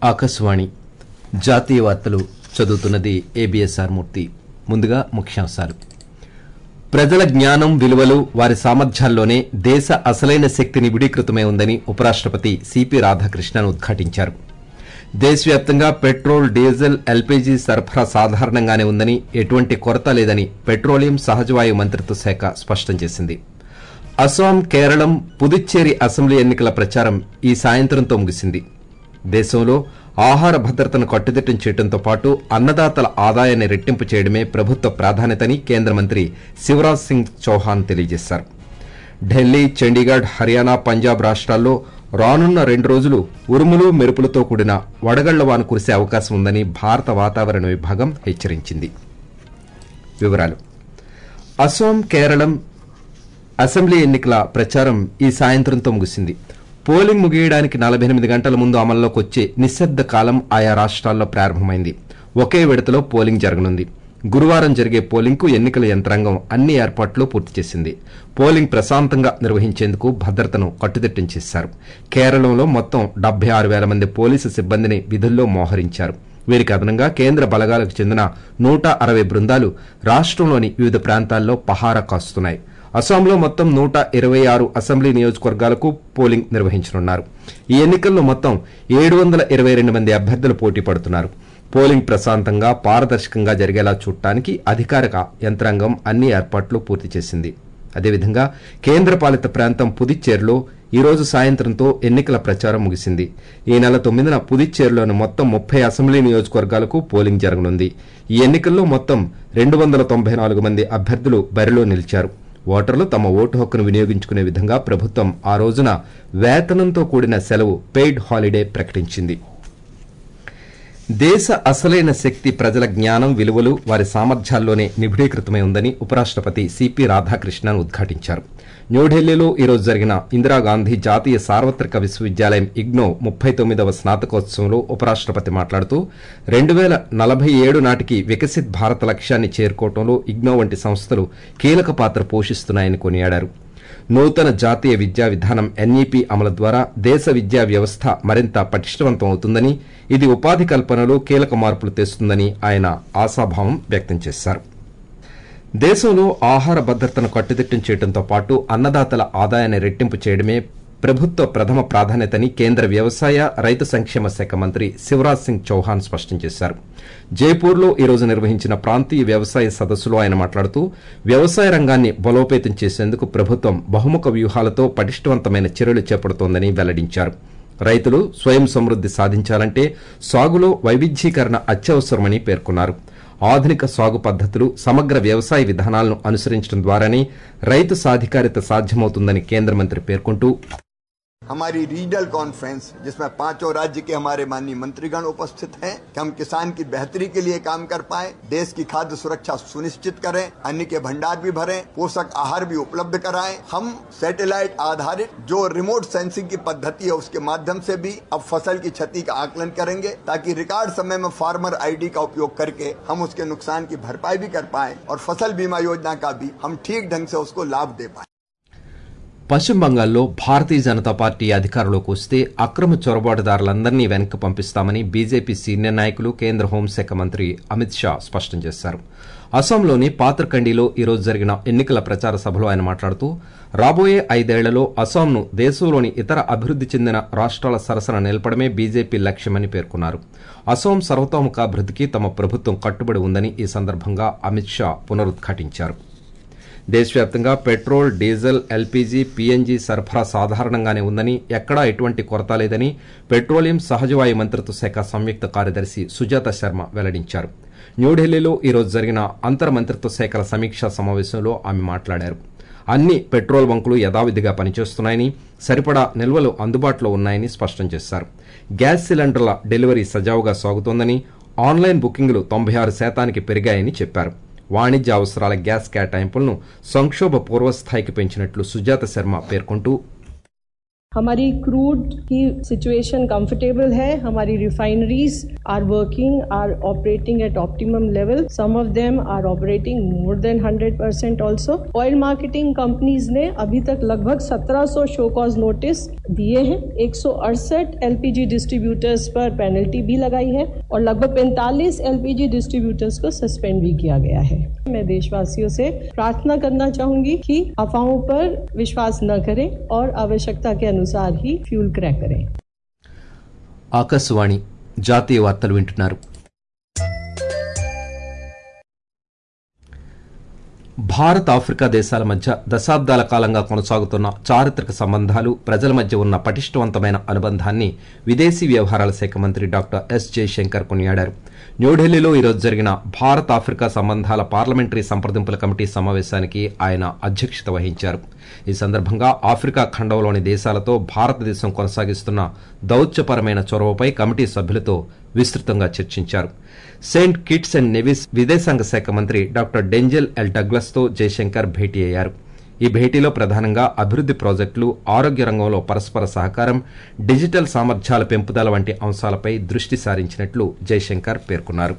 ఆకాశవాణి జాతీయ వార్తలు చదువుతున్నది ఏబిఎస్ఆర్ మూర్తి ముందుగా ముఖ్యాంశాలు ప్రజల జ్ఞానం విలువలు వారి సామర్థ్యాల్లోనే దేశ అసలైన శక్తి నిబిడీకృతమై ఉందని ఉపరాష్టపతి సిపి రాధాకృష్ణన్ ఉద్ఘాటించారు దేశవ్యాప్తంగా పెట్రోల్ డీజిల్ ఎల్పీజీ సరఫరా సాధారణంగానే ఉందని ఎటువంటి కొరత లేదని పెట్రోలియం సహజవాయు మంత్రిత్వ శాఖ స్పష్టం చేసింది అస్సాం కేరళం పుదుచ్చేరి అసెంబ్లీ ఎన్నికల ప్రచారం ఈ సాయంత్రంతో ముగిసింది దేశంలో ఆహార భద్రతను కట్టుదిట్టం చేయడంతో పాటు అన్నదాతల ఆదాయాన్ని రెట్టింపు చేయడమే ప్రభుత్వ ప్రాధాన్యతని కేంద్ర మంత్రి శివరాజ్ సింగ్ చౌహాన్ తెలియజేశారు ఢిల్లీ చండీగఢ్ హర్యానా పంజాబ్ రాష్ట్రాల్లో రానున్న రెండు రోజులు ఉరుములు మెరుపులతో కూడిన వడగళ్ల వాన కురిసే అవకాశం ఉందని భారత వాతావరణ విభాగం హెచ్చరించింది వివరాలు అస్సాం కేరళం అసెంబ్లీ ఎన్నికల ప్రచారం ఈ సాయంత్రంతో ముగిసింది పోలింగ్ ముగియడానికి నలభై ఎనిమిది గంటల ముందు అమల్లోకి వచ్చే నిశ్శబ్ద కాలం ఆయా రాష్ట్రాల్లో ప్రారంభమైంది ఒకే విడతలో పోలింగ్ జరగనుంది గురువారం జరిగే పోలింగ్ కు ఎన్నికల యంత్రాంగం అన్ని ఏర్పాట్లు పూర్తి చేసింది పోలింగ్ ప్రశాంతంగా నిర్వహించేందుకు భద్రతను కట్టుదిట్టం చేశారు కేరళంలో మొత్తం డెబ్బై ఆరు వేల మంది పోలీసు సిబ్బందిని విధుల్లో మోహరించారు వీరికి అదనంగా కేంద్ర బలగాలకు చెందిన నూట అరవై బృందాలు రాష్టంలోని వివిధ ప్రాంతాల్లో పహారా కాస్తున్నాయి అస్సాంలో మొత్తం నూట ఇరవై ఆరు అసెంబ్లీ నియోజకవర్గాలకు పోలింగ్ నిర్వహించనున్నారు ఈ ఎన్నికల్లో మొత్తం ఏడు వందల ఇరవై రెండు మంది అభ్యర్థులు పోటీ పడుతున్నారు పోలింగ్ ప్రశాంతంగా పారదర్శకంగా జరిగేలా చూడటానికి అధికారిక యంత్రాంగం అన్ని ఏర్పాట్లు పూర్తి చేసింది అదేవిధంగా కేంద్రపాలిత ప్రాంతం పుదుచ్చేరిలో ఈ రోజు సాయంత్రంతో ఎన్నికల ప్రచారం ముగిసింది ఈ నెల తొమ్మిదిన పుదుచ్చేరిలోని మొత్తం ముప్పై అసెంబ్లీ నియోజకవర్గాలకు పోలింగ్ జరగనుంది ఈ ఎన్నికల్లో మొత్తం రెండు వందల తొంభై నాలుగు మంది అభ్యర్థులు బరిలో నిలిచారు ఓటర్లు తమ ఓటు హక్కును వినియోగించుకునే విధంగా ప్రభుత్వం ఆ రోజున వేతనంతో కూడిన సెలవు పెయిడ్ హాలిడే ప్రకటించింది దేశ అసలైన శక్తి ప్రజల జ్ఞానం విలువలు వారి సామర్థ్యాల్లోనే నిబిడీకృతమై ఉందని ఉపరాష్టపతి సిపి రాధాకృష్ణన్ ఉద్ఘాటించారు న్యూఢిల్లీలో ఈ రోజు జరిగిన ఇందిరాగాంధీ జాతీయ సార్వత్రిక విశ్వవిద్యాలయం ఇగ్నో ముప్పై తొమ్మిదవ స్నాతకోత్సవంలో ఉపరాష్టపతి మాట్లాడుతూ రెండు వేల నలభై ఏడు నాటికి వికసిత్ భారత్ లక్ష్యాన్ని చేరుకోవడంలో ఇగ్నో వంటి సంస్థలు కీలక పాత్ర పోషిస్తున్నాయని కొనియాడారు నూతన జాతీయ విద్యా విధానం ఎన్ఈపీ అమలు ద్వారా దేశ విద్యా వ్యవస్థ మరింత పటిష్టవంతం అవుతుందని ఇది ఉపాధి కల్పనలో కీలక మార్పులు తెస్తుందని ఆయన ఆశాభావం వ్యక్తం చేశారు దేశంలో ఆహార భద్రతను కట్టుదిట్టం చేయడంతో పాటు అన్నదాతల ఆదాయాన్ని రెట్టింపు చేయడమే ప్రభుత్వ ప్రథమ ప్రాధాన్యతని కేంద్ర వ్యవసాయ రైతు సంక్షేమ శాఖ మంత్రి శివరాజ్ సింగ్ చౌహాన్ స్పష్టం చేశారు జైపూర్లో ఈ రోజు నిర్వహించిన ప్రాంతీయ వ్యవసాయ సదస్సులో ఆయన మాట్లాడుతూ వ్యవసాయ రంగాన్ని బలోపేతం చేసేందుకు ప్రభుత్వం బహుముఖ వ్యూహాలతో పటిష్టవంతమైన చర్యలు చేపడుతోందని వెల్లడించారు రైతులు స్వయం సమృద్ది సాధించాలంటే సాగులో వైవిధ్యీకరణ అత్యవసరమని పేర్కొన్నారు ఆధునిక సాగు పద్దతులు సమగ్ర వ్యవసాయ విధానాలను అనుసరించడం ద్వారానే రైతు సాధికారిత సాధ్యమవుతుందని కేంద్ర మంత్రి పేర్కొంటూ हमारी रीजनल कॉन्फ्रेंस जिसमें पांचों राज्य के हमारे माननीय मंत्रीगण उपस्थित हैं कि हम किसान की बेहतरी के लिए काम कर पाए देश की खाद्य सुरक्षा सुनिश्चित करें अन्न के भंडार भी भरें पोषक आहार भी उपलब्ध कराएं हम सैटेलाइट आधारित जो रिमोट सेंसिंग की पद्धति है उसके माध्यम से भी अब फसल की क्षति का आकलन करेंगे ताकि रिकॉर्ड समय में फार्मर आईडी का उपयोग करके हम उसके नुकसान की भरपाई भी कर पाए और फसल बीमा योजना का भी हम ठीक ढंग से उसको लाभ दे पाए పశ్చిమ బంగాల్లో భారతీయ జనతా పార్టీ అధికారంలోకి వస్తే అక్రమ చొరబాటుదారులందరినీ వెనక్కి పంపిస్తామని బీజేపీ సీనియర్ నాయకులు కేంద్ర హోంశాఖ మంత్రి అమిత్ షా స్పష్టం చేశారు అస్సాంలోని పాత్రకండిలో ఈ రోజు జరిగిన ఎన్నికల ప్రచార సభలో ఆయన మాట్లాడుతూ రాబోయే ఐదేళ్లలో అస్సాంను దేశంలోని ఇతర అభివృద్ది చెందిన రాష్ట్రాల సరసన నిలపడమే బీజేపీ లక్ష్యమని పేర్కొన్నారు అస్సాం సర్వతోముఖాభివృద్దికి తమ ప్రభుత్వం కట్టుబడి ఉందని ఈ సందర్భంగా అమిత్ షా పునరుద్ఘాటించారు దేశవ్యాప్తంగా పెట్రోల్ డీజిల్ ఎల్పీజీ పీఎన్జీ సరఫరా సాధారణంగానే ఉందని ఎక్కడా ఎటువంటి కొరత లేదని పెట్రోలియం సహజవాయు మంత్రిత్వ శాఖ సంయుక్త కార్యదర్శి సుజాత శర్మ వెల్లడించారు న్యూఢిల్లీలో ఈ రోజు జరిగిన అంతర్ మంత్రిత్వ శాఖల సమీక్షా సమావేశంలో ఆమె మాట్లాడారు అన్ని పెట్రోల్ బంకులు యథావిధిగా పనిచేస్తున్నాయని సరిపడా నిల్వలు అందుబాటులో ఉన్నాయని స్పష్టం చేశారు గ్యాస్ సిలిండర్ల డెలివరీ సజావుగా సాగుతోందని ఆన్లైన్ బుకింగ్లు తొంభై ఆరు శాతానికి పెరిగాయని చెప్పారు వాణిజ్య అవసరాల గ్యాస్ కేటాయింపులను సంక్షోభ పూర్వస్థాయికి పెంచినట్లు సుజాత శర్మ పేర్కొంటూ हमारी क्रूड की सिचुएशन कंफर्टेबल है हमारी refineries are working are operating at optimum level some of them are operating more than 100 percent also oil marketing companies ने अभी तक लगभग 1700 शो कॉज नोटिस दिए हैं एक एलपीजी डिस्ट्रीब्यूटर्स पर पेनल्टी भी लगाई है और लगभग 45 एलपीजी डिस्ट्रीब्यूटर्स को सस्पेंड भी किया गया है मैं देशवासियों से प्रार्थना करना चाहूंगी कि अफवाहों पर विश्वास न करें और आवश्यकता के अनुसार ही फ्यूल क्रैक करें ఆకాశవాణి జాతీయ వార్తలు వింటున్నారు భారత్ ఆఫ్రికా దేశాల మధ్య దశాబ్దాల కాలంగా కొనసాగుతున్న చారిత్రక సంబంధాలు ప్రజల మధ్య ఉన్న పటిష్టవంతమైన అనుబంధాన్ని విదేశీ వ్యవహారాల శాఖ మంత్రి డాక్టర్ ఎస్ జయశంకర్ కొనియాడారు న్యూఢిల్లీలో ఈరోజు జరిగిన భారత్ ఆఫ్రికా సంబంధాల పార్లమెంటరీ సంప్రదింపుల కమిటీ సమావేశానికి ఆయన అధ్యక్షత వహించారు ఈ సందర్భంగా ఆఫ్రికా ఖండంలోని దేశాలతో భారతదేశం కొనసాగిస్తున్న దౌత్యపరమైన చొరవపై కమిటీ సభ్యులతో విస్తృతంగా చర్చించారు సెయింట్ కిట్స్ అండ్ నెవిస్ విదేశాంగ శాఖ మంత్రి డాక్టర్ డెంజెల్ ఎల్ డగ్లస్ తో జయశంకర్ భేటీ అయ్యారు ఈ భేటీలో ప్రధానంగా అభివృద్ది ప్రాజెక్టులు ఆరోగ్య రంగంలో పరస్పర సహకారం డిజిటల్ సామర్థ్యాల పెంపుదల వంటి అంశాలపై దృష్టి సారించినట్లు జయశంకర్ పేర్కొన్నారు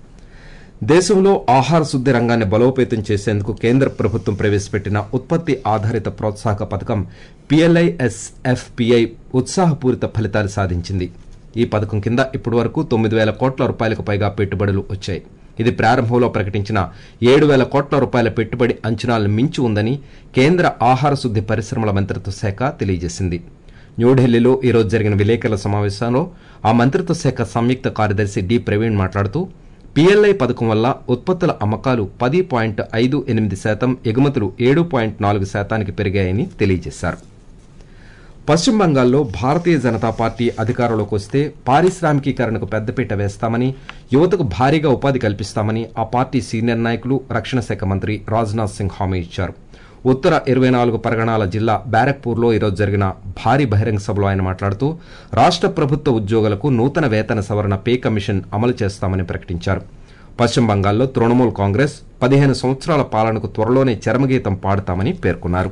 దేశంలో ఆహార శుద్ది రంగాన్ని బలోపేతం చేసేందుకు కేంద్ర ప్రభుత్వం ప్రవేశపెట్టిన ఉత్పత్తి ఆధారిత ప్రోత్సాహక పథకం పిఎల్ఐఎస్ఎఫ్పిఐ ఉత్సాహపూరిత ఫలితాలు సాధించింది ఈ పథకం కింద ఇప్పటి వరకు తొమ్మిది వేల కోట్ల రూపాయలకు పైగా పెట్టుబడులు వచ్చాయి ఇది ప్రారంభంలో ప్రకటించిన ఏడు వేల కోట్ల రూపాయల పెట్టుబడి అంచనాలను మించి ఉందని కేంద్ర ఆహార శుద్ది పరిశ్రమల మంత్రిత్వ శాఖ తెలియజేసింది న్యూఢిల్లీలో ఈరోజు జరిగిన విలేకరుల సమావేశంలో ఆ మంత్రిత్వ శాఖ సంయుక్త కార్యదర్శి డి ప్రవీణ్ మాట్లాడుతూ పీఎల్ఐ పథకం వల్ల ఉత్పత్తుల అమ్మకాలు పది పాయింట్ ఐదు ఎనిమిది శాతం ఎగుమతులు ఏడు పాయింట్ నాలుగు శాతానికి పెరిగాయని తెలియజేశారు పశ్చిమ బంగాల్లో భారతీయ జనతా పార్టీ అధికారంలోకి వస్తే పారిశ్రామికీకరణకు పెద్దపీట వేస్తామని యువతకు భారీగా ఉపాధి కల్పిస్తామని ఆ పార్టీ సీనియర్ నాయకులు రక్షణ శాఖ మంత్రి రాజ్నాథ్ సింగ్ హామీ ఇచ్చారు ఉత్తర ఇరవై నాలుగు పరగణాల జిల్లా బ్యారక్పూర్లో ఈరోజు జరిగిన భారీ బహిరంగ సభలో ఆయన మాట్లాడుతూ రాష్ట ప్రభుత్వ ఉద్యోగులకు నూతన వేతన సవరణ పే కమిషన్ అమలు చేస్తామని ప్రకటించారు పశ్చిమ బంగాల్లో తృణమూల్ కాంగ్రెస్ పదిహేను సంవత్సరాల పాలనకు త్వరలోనే చరమగీతం పాడుతామని పేర్కొన్నారు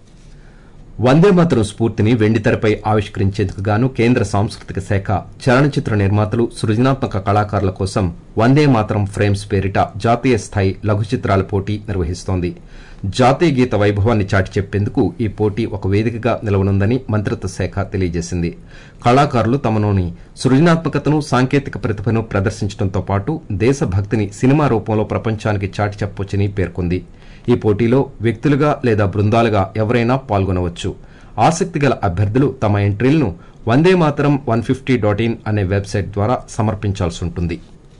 వందేమాతరం స్ఫూర్తిని వెండితెరపై ఆవిష్కరించేందుకు గాను కేంద్ర సాంస్కృతిక శాఖ చలనచిత్ర నిర్మాతలు సృజనాత్మక కళాకారుల కోసం వందే మాతరం ఫ్రేమ్స్ పేరిట జాతీయ స్థాయి లఘు చిత్రాల పోటీ నిర్వహిస్తోంది జాతీయ గీత వైభవాన్ని చాటి చెప్పేందుకు ఈ పోటీ ఒక వేదికగా నిలవనుందని మంత్రిత్వ శాఖ తెలియజేసింది కళాకారులు తమలోని సృజనాత్మకతను సాంకేతిక ప్రతిభను ప్రదర్శించడంతో పాటు దేశభక్తిని సినిమా రూపంలో ప్రపంచానికి చాటి చెప్పొచ్చని పేర్కొంది ఈ పోటీలో వ్యక్తులుగా లేదా బృందాలుగా ఎవరైనా పాల్గొనవచ్చు ఆసక్తిగల అభ్యర్థులు తమ ఎంట్రీలను Vande Mataram one fifty dot in అనే వెబ్సైట్ ద్వారా సమర్పించాల్సి ఉంటుంది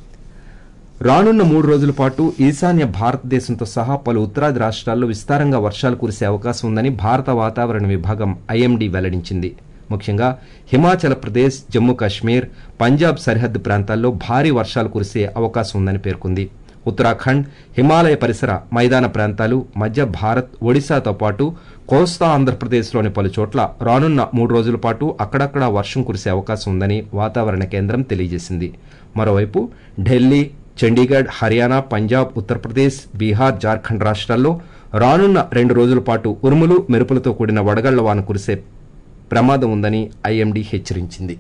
రానున్న మూడు రోజుల పాటు ఈశాన్య భారతదేశంతో సహా పలు ఉత్తరాది రాష్ట్రాల్లో విస్తారంగా వర్షాలు కురిసే అవకాశం ఉందని భారత వాతావరణ విభాగం ఐఎండీ వెల్లడించింది ముఖ్యంగా హిమాచల్ ప్రదేశ్ జమ్మూ కాశ్మీర్ పంజాబ్ సరిహద్దు ప్రాంతాల్లో భారీ వర్షాలు కురిసే అవకాశం ఉందని పేర్కొంది ఉత్తరాఖండ్ హిమాలయ పరిసర మైదాన ప్రాంతాలు మధ్య భారత్ ఒడిశాతో పాటు కోస్తా ఆంధ్రప్రదేశ్లోని పలు చోట్ల రానున్న మూడు రోజుల పాటు అక్కడక్కడా వర్షం కురిసే అవకాశం ఉందని వాతావరణ కేంద్రం తెలియజేసింది మరోవైపు ఢిల్లీ చండీగఢ్ హర్యానా పంజాబ్ ఉత్తరప్రదేశ్ బీహార్ జార్ఖండ్ రాష్ట్రాల్లో రానున్న రెండు రోజుల పాటు ఉరుములు మెరుపులతో కూడిన వడగళ్ల వాన కురిసే ప్రమాదం ఉందని ఐఎండీ హెచ్చరించింది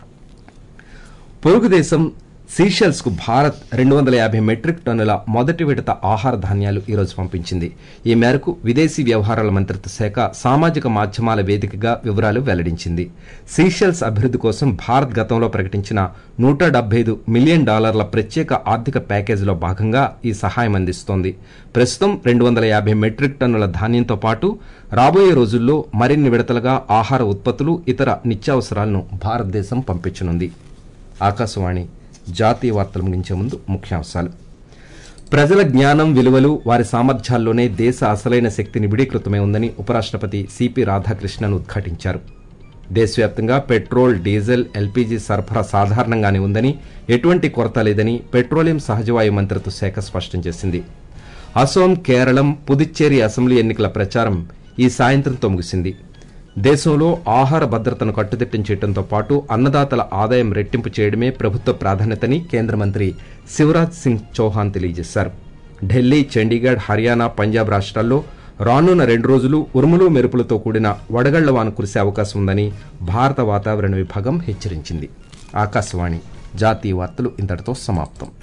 పొరుగు దేశం సీషెల్స్ కు భారత్ రెండు వందల యాభై మెట్రిక్ టన్నుల మొదటి విడత ఆహార ధాన్యాలు ఈరోజు పంపించింది ఈ మేరకు విదేశీ వ్యవహారాల మంత్రిత్వ శాఖ సామాజిక మాధ్యమాల వేదికగా వివరాలు వెల్లడించింది సీషెల్స్ అభివృద్ది కోసం భారత్ గతంలో ప్రకటించిన నూట ఐదు మిలియన్ డాలర్ల ప్రత్యేక ఆర్థిక ప్యాకేజీలో భాగంగా ఈ సహాయం అందిస్తోంది ప్రస్తుతం రెండు వందల యాభై మెట్రిక్ టన్నుల ధాన్యంతో పాటు రాబోయే రోజుల్లో మరిన్ని విడతలుగా ఆహార ఉత్పత్తులు ఇతర నిత్యావసరాలను భారతదేశం పంపించనుంది ఆకాశవాణి జాతీయ వార్తలు ముగించే ముందు ముఖ్యాంశాలు ప్రజల జ్ఞానం విలువలు వారి సామర్థ్యాల్లోనే దేశ అసలైన శక్తి నిబిడీకృతమై ఉందని ఉపరాష్టపతి సిపి రాధాకృష్ణన్ ఉద్ఘాటించారు దేశవ్యాప్తంగా పెట్రోల్ డీజిల్ ఎల్పీజీ సరఫరా సాధారణంగానే ఉందని ఎటువంటి కొరత లేదని పెట్రోలియం సహజవాయు మంత్రిత్వ శాఖ స్పష్టం చేసింది అసోం కేరళం పుదుచ్చేరి అసెంబ్లీ ఎన్నికల ప్రచారం ఈ సాయంత్రంతో ముగిసింది దేశంలో ఆహార భద్రతను కట్టుదిట్టం చేయడంతో పాటు అన్నదాతల ఆదాయం రెట్టింపు చేయడమే ప్రభుత్వ ప్రాధాన్యతని కేంద్ర మంత్రి శివరాజ్ సింగ్ చౌహాన్ తెలియజేశారు ఢిల్లీ చండీగఢ్ హర్యానా పంజాబ్ రాష్ట్రాల్లో రానున్న రెండు రోజులు ఉరుములు మెరుపులతో కూడిన వడగళ్ల వాన కురిసే అవకాశం ఉందని భారత వాతావరణ విభాగం హెచ్చరించింది ఆకాశవాణి జాతీయ వార్తలు ఇంతటితో సమాప్తం